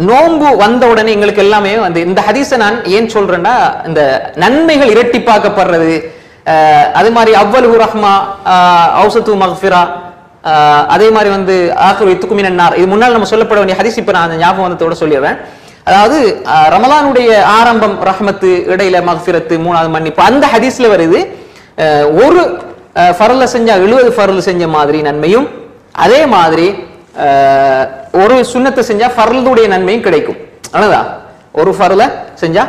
நோன்பு வந்த உடனே எங்களுக்கு எல்லாமே வந்து இந்த ஹதீஸை நான் ஏன் சொல்றேன்னா இந்த நன்மைகள் இரட்டிப்பாக்கப்படுறது அஹ், அது மாதிரி அவ்வளவு ரஹ்மா ஔசத்து மஃபிரா ஆஹ் அதே மாதிரி வந்து ஆஹ்ரு இத்துக்குமினார் இது முன்னால் நம்ம சொல்லப்பட வேண்டிய ஹதீஸ் இப்ப நான் அந்த ஞாபகம் வந்ததோட சொல்லிடுறேன் அதாவது ஆஹ் ரமலானுடைய ஆரம்பம் ரஹ்மத்து இடையில மக்ஃபிரத்து மூணாவது மன்னிப்பு அந்த ஹதீஸ்ல வருது ஆஹ் ஒரு ஃபரல செஞ்சா எழுபது ஃபரல் செஞ்ச மாதிரி நன்மையும் அதே மாதிரி ஆஹ் ஒரு சுன்னத்தை செஞ்சா ஃபரலுடைய நன்மையும் கிடைக்கும் அவ்வளவுதான் ஒரு ஃபரல செஞ்சா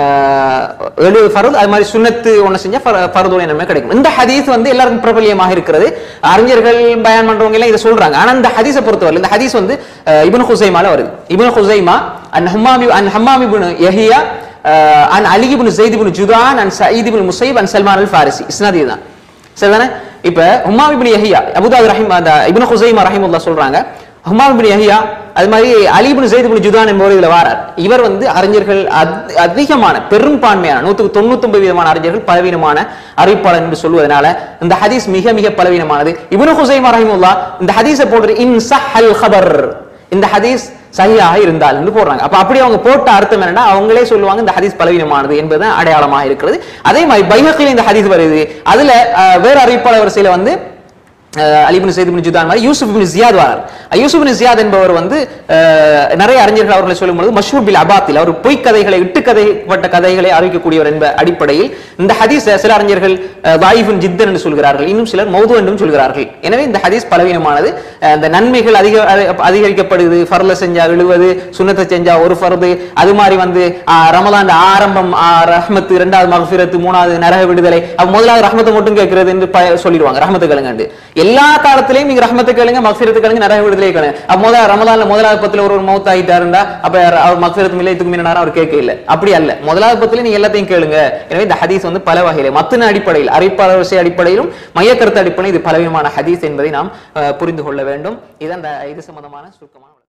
எழுபது ஃபரல் அது மாதிரி சுன்னத்து ஒண்ணு செஞ்சா ஃபர- ஃபரதுடைய நன்மை கிடைக்கும் இந்த ஹதீஸ் வந்து எல்லாருக்கும் பிரபலியமாக இருக்கிறது அறிஞர்கள் பயான் பண்றவங்க எல்லாம் இதை சொல்றாங்க ஆனா இந்த ஹதீஸை பொறுத்தவரை இந்த ஹதீஸ் வந்து அஹ், இப்னு ஹுசைமால வருது இப்னு ஹுசைமா அன் ஹம்மாமி அன் ஹம்மாமி இப்னு யஹியா அஹ், அன் Ali Ibn Zaid Ibn Judan அன் சயீத் இப்னு முஸைப் அன் சல்மான் அல் ஃபாரிசி இஸ்னாதி தான் சரிதானே இப்ப ஹுமாம் இப்னு யஹியா அபுதாபி ரஹிம் அந்த இப்னு ஹுசைமா ரஹிமுல்லா சொல்றாங்க ஹுமாம் இப்னு யஹியா அது மாதிரி அலி இப்னு ஸைத் இப்னு ஜுதான் என்பவர் இதுல வாரார் இவர் வந்து அறிஞர்கள் அத்- அதிகமான பெரும்பான்மையான நூத்துக்கு தொண்ணூத்தொன்பது விதமான அறிஞர்கள் பலவீனமான அறிவிப்பாளர் என்று சொல்வதனால இந்த ஹதீஸ் மிக மிக பலவீனமானது இப்னு ஹுசைமா ரஹிமுல்லா இந்த ஹதீஸை போடுற இன் சஹல் ஹபர் இந்த ஹதீஸ் சரியாக இருந்தால் என்று போடுறாங்க அப்ப அப்படி அவங்க போட்ட அர்த்தம் என்னன்னா அவங்களே சொல்லுவாங்க இந்த ஹதீஸ் பலவீனமானது என்பது அடையாளமாக இருக்கிறது அதே மாதிரி பைஹக்கில் இந்த ஹதீஸ் வருது அதுல அஹ், வேற அறிவிப்பாளர் வரிசையில வந்து அஹ், அலி இப்னு ஸைத் இப்னு ஜுதான் மாதிரி யூசுப் இப்னு ஜியாத் வரார் அஹ், யூசுப் இப்னு ஜியாத் என்பவர் வந்து அஹ், நிறைய அறிஞர்கள் அவர்களை சொல்லும்போது மஷூர் பில் அபாத்தில் அவர் பொய் கதைகளை இட்டு கதைப்பட்ட கதைகளை அறிவிக்கக்கூடியவர் என்ப அடிப்படையில் இந்த ஹதீஸ் சில அறிஞர்கள் வாயிஃபுன் ஜித்தன் என்று சொல்கிறார்கள் இன்னும் சிலர் மௌது என்றும் சொல்கிறார்கள் எனவே இந்த ஹதீஸ் பலவீனமானது அஹ், இந்த நன்மைகள் அதிக அதி- அதிகரிக்கப்படுது ஃபர்ல செஞ்சா எழுவது சுன்னத்தை செஞ்சா ஒரு ஃபர்து அது மாதிரி வந்து ஆஹ், ரமலான் ஆரம்பம் ஆஹ், ரஹ்மத்து இரண்டாவது மகஃபிரத்து மூணாவது நரக விடுதலை அப்ப முதலாவது ரஹ்மத்தை மட்டும் கேட்கிறது என்று ப- சொல்லிடுவாங்க ரஹ்மத்து கேளுங்க எல்லா காலத்திலையும் நீங்க ரஹ்மத்து கேளுங்க மகஃபிரத்து கேளுங்க நரக விடுதலை கேளுங்க அப்ப முதல் ரமலான்ல முதலாவது பத்துல ஒரு மௌத் ஆயிட்டாருண்டா அப்ப அவர் மகஃபிரத்து இல்லை இதுக்கு மீனாரும் அவர் கேட்க இல்ல அப்படி அல்ல முதலாவது பத்துல நீங்க எல்லாத்தையும் கேளுங்க எனவே இந்த ஹதீஸ் வந்து பல வகையில மத்தின அடிப்படையில் அறிவிப்பாளர் விஷய அடிப்படையிலும் மையக்கருத்து அடிப்படையில் இது பலவீனமான ஹதீஸ் என்பதை நாம் அஹ், புரிந்து கொள்ள வேண்டும் இது அந்த இது சம்பந்தமான சுருக்கமான